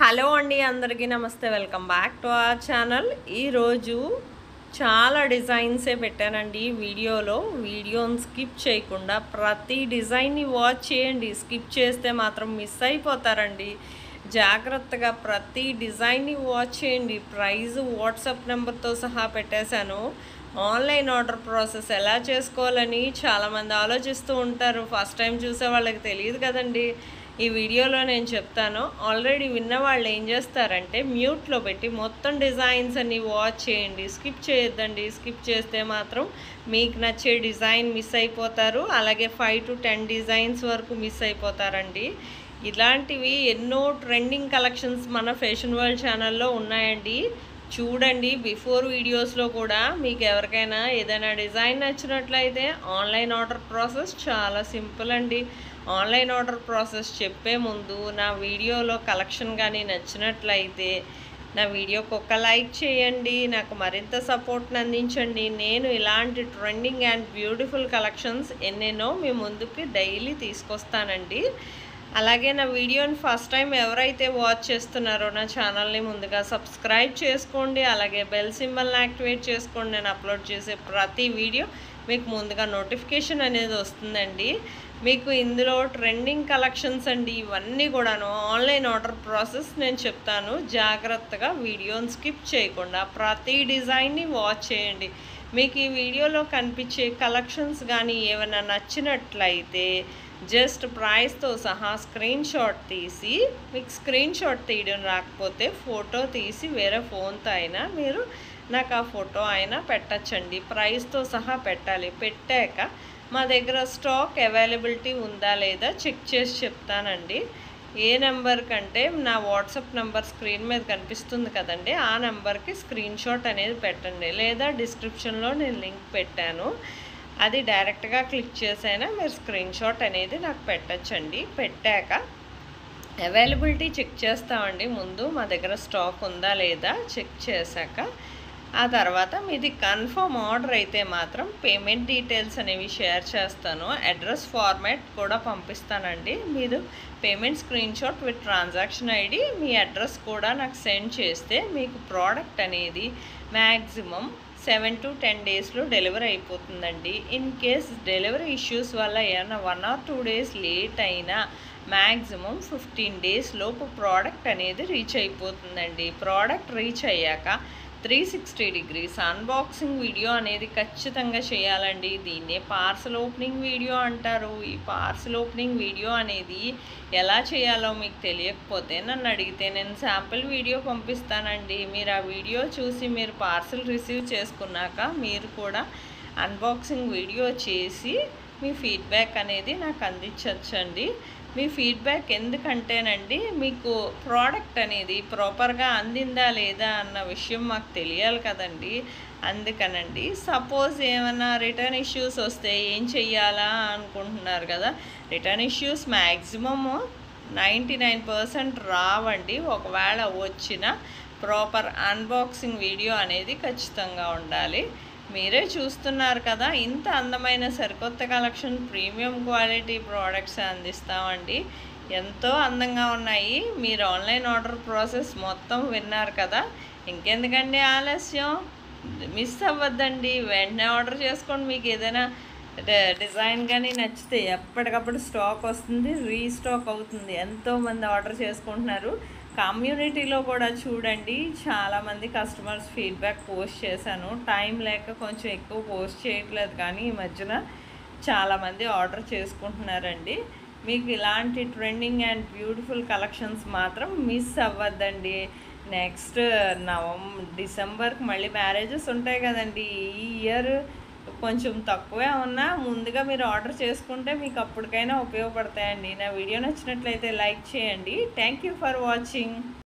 hello అండి అందరికీ నమస్తే welcome back to our channel ఈరోజు చాలా డిజైన్సే పెట్టానండి వీడియోలో వీడియోని స్కిప్ చేయకుండా ప్రతి డిజైన్ని వాచ్ చేయండి స్కిప్ చేస్తే మాత్రం మిస్ అయిపోతారండి జాగ్రత్తగా ప్రతి డిజైన్ని వాచ్ చేయండి ప్రైజ్ వాట్సాప్ నెంబర్తో సహా పెట్టేశాను ఆన్లైన్ ఆర్డర్ ప్రాసెస్ ఎలా చేసుకోవాలని చాలామంది ఆలోచిస్తూ ఉంటారు ఫస్ట్ టైం చూసే వాళ్ళకి తెలియదు కదండి ఈ వీడియోలో నేను చెప్తాను ఆల్రెడీ విన్న వాళ్ళు ఏం చేస్తారంటే మ్యూట్లో పెట్టి మొత్తం డిజైన్స్ అన్ని వాచ్ చేయండి స్కిప్ చేయొద్దండి స్కిప్ చేస్తే మాత్రం మీకు నచ్చే డిజైన్ మిస్ అయిపోతారు అలాగే ఫైవ్ టు టెన్ డిజైన్స్ వరకు మిస్ అయిపోతారండి ఇలాంటివి ఎన్నో ట్రెండింగ్ కలెక్షన్స్ మన ఫ్యాషన్ వరల్డ్ ఛానల్లో ఉన్నాయండి చూడండి బిఫోర్ వీడియోస్లో కూడా మీకు ఎవరికైనా ఏదైనా డిజైన్ నచ్చినట్లయితే ఆన్లైన్ ఆర్డర్ ప్రాసెస్ చాలా సింపుల్ అండి ఆన్లైన్ ఆర్డర్ ప్రాసెస్ చెప్పే ముందు నా వీడియోలో కలెక్షన్ కానీ నచ్చినట్లయితే నా వీడియోకి ఒక లైక్ చేయండి నాకు మరింత సపోర్ట్ని అందించండి నేను ఇలాంటి ట్రెండింగ్ అండ్ బ్యూటిఫుల్ కలెక్షన్స్ ఎన్నెన్నో మీ ముందుకి డైలీ తీసుకొస్తానండి అలాగే నా వీడియోని ఫస్ట్ టైం ఎవరైతే వాచ్ చేస్తున్నారో నా ఛానల్ని ముందుగా సబ్స్క్రైబ్ చేసుకోండి అలాగే బెల్ సింబల్ని యాక్టివేట్ చేసుకోండి నేను అప్లోడ్ చేసే ప్రతి వీడియో మీకు ముందుగా నోటిఫికేషన్ అనేది వస్తుందండి మీకు ఇందులో ట్రెండింగ్ కలెక్షన్స్ అండి ఇవన్నీ కూడాను ఆన్లైన్ ఆర్డర్ ప్రాసెస్ నేను చెప్తాను జాగ్రత్తగా వీడియోని స్కిప్ చేయకుండా ప్రతి డిజైన్ని వాచ్ చేయండి మీకు ఈ వీడియోలో కనిపించే కలెక్షన్స్ కానీ ఏమైనా నచ్చినట్లయితే జస్ట్ ప్రైస్తో సహా స్క్రీన్ షాట్ తీసి మీకు స్క్రీన్ షాట్ తీయడం రాకపోతే ఫోటో తీసి వేరే ఫోన్తో అయినా మీరు నాకు ఆ ఫోటో అయినా పెట్టచ్చండి ప్రైస్తో సహా పెట్టాలి పెట్టాక మా దగ్గర స్టాక్ అవైలబిలిటీ ఉందా లేదా చెక్ చేసి చెప్తానండి ఏ నెంబర్ కంటే నా వాట్సాప్ నెంబర్ స్క్రీన్ మీద కనిపిస్తుంది కదండి ఆ నెంబర్కి స్క్రీన్ షాట్ అనేది పెట్టండి లేదా డిస్క్రిప్షన్లో నేను లింక్ పెట్టాను అది డైరెక్ట్గా క్లిక్ చేసైనా మీరు స్క్రీన్ షాట్ అనేది నాకు పెట్టచ్చండి పెట్టాక అవైలబిలిటీ చెక్ చేస్తామండి ముందు మా దగ్గర స్టాక్ ఉందా లేదా చెక్ చేశాక ఆ తర్వాత మీది కన్ఫర్మ్ ఆర్డర్ అయితే మాత్రం పేమెంట్ డీటెయిల్స్ అనేవి షేర్ చేస్తాను అడ్రస్ ఫార్మాట్ కూడా పంపిస్తానండి మీరు payment screenshot with transaction ID మీ అడ్రస్ కూడా నాకు సెండ్ చేస్తే మీకు ప్రోడక్ట్ అనేది మ్యాక్సిమం సెవెన్ టు టెన్ డేస్లో డెలివరీ అయిపోతుందండి ఇన్ కేస్ డెలివరీ ఇష్యూస్ వల్ల ఏమైనా one or two days late అయినా మ్యాక్సిమం ఫిఫ్టీన్ డేస్ లోపు ప్రోడక్ట్ అనేది రీచ్ అయిపోతుందండి ప్రోడక్ట్ రీచ్ అయ్యాక three sixty degrees unboxing video అనేది ఖచ్చితంగా చేయాలండి దీన్నే పార్సల్ ఓపెనింగ్ వీడియో అంటారు ఈ పార్సల్ ఓపెనింగ్ వీడియో అనేది ఎలా చేయాలో మీకు తెలియకపోతే నన్ను అడిగితే నేను శాంపిల్ వీడియో పంపిస్తానండి మీరు ఆ వీడియో చూసి మీరు పార్సల్ రిసీవ్ చేసుకున్నాక మీరు కూడా అన్బాక్సింగ్ వీడియో చేసి మీ ఫీడ్బ్యాక్ అనేది నాకు అందించవచ్చండి మీ ఫీడ్బ్యాక్ ఎందుకంటేనండి మీకు ప్రోడక్ట్ అనేది ప్రాపర్గా అందిందా లేదా అన్న విషయం మాకు తెలియాలి కదండి అందుకనండి సపోజ్ ఏమైనా రిటర్న్ ఇష్యూస్ వస్తే ఏం చెయ్యాలా అనుకుంటున్నారు కదా return issues maximum ninety nine percent రావండి ఒకవేళ వచ్చిన ప్రాపర్ అన్బాక్సింగ్ వీడియో అనేది ఖచ్చితంగా ఉండాలి మీరే చూస్తున్నారు కదా ఇంత అందమైన సరికొత్త కలెక్షన్ ప్రీమియం క్వాలిటీ ప్రోడక్ట్స్ అందిస్తామండి ఎంతో అందంగా ఉన్నాయి మీరు ఆన్లైన్ ఆర్డర్ ప్రాసెస్ మొత్తం విన్నారు కదా ఇంకెందుకండి ఆలస్యం మిస్ అవ్వద్దండి వెంటనే ఆర్డర్ చేసుకోండి మీకు ఏదైనా డిజైన్ కానీ నచ్చితే ఎప్పటికప్పుడు స్టాక్ వస్తుంది రీస్టాక్ అవుతుంది ఎంతోమంది ఆర్డర్ చేసుకుంటున్నారు కమ్యూనిటీలో కూడా చూడండి చాలామంది కస్టమర్స్ ఫీడ్బ్యాక్ పోస్ట్ చేశాను టైం లేక కొంచెం ఎక్కువ పోస్ట్ చేయట్లేదు కానీ ఈ మధ్యన చాలామంది ఆర్డర్ చేసుకుంటున్నారండి మీకు ఇలాంటి ట్రెండింగ్ అండ్ బ్యూటిఫుల్ కలెక్షన్స్ మాత్రం మిస్ అవ్వద్దండి నెక్స్ట్ నవం డిసెంబర్కి మళ్ళీ మ్యారేజెస్ ఉంటాయి కదండి ఈ ఇయర్ కొంచెం తక్కువే ఉన్నా ముందుగా మీరు ఆర్డర్ చేసుకుంటే మీకు అప్పటికైనా ఉపయోగపడతాయండి నా వీడియో నచ్చినట్లయితే లైక్ చేయండి థ్యాంక్ యూ ఫర్ వాచింగ్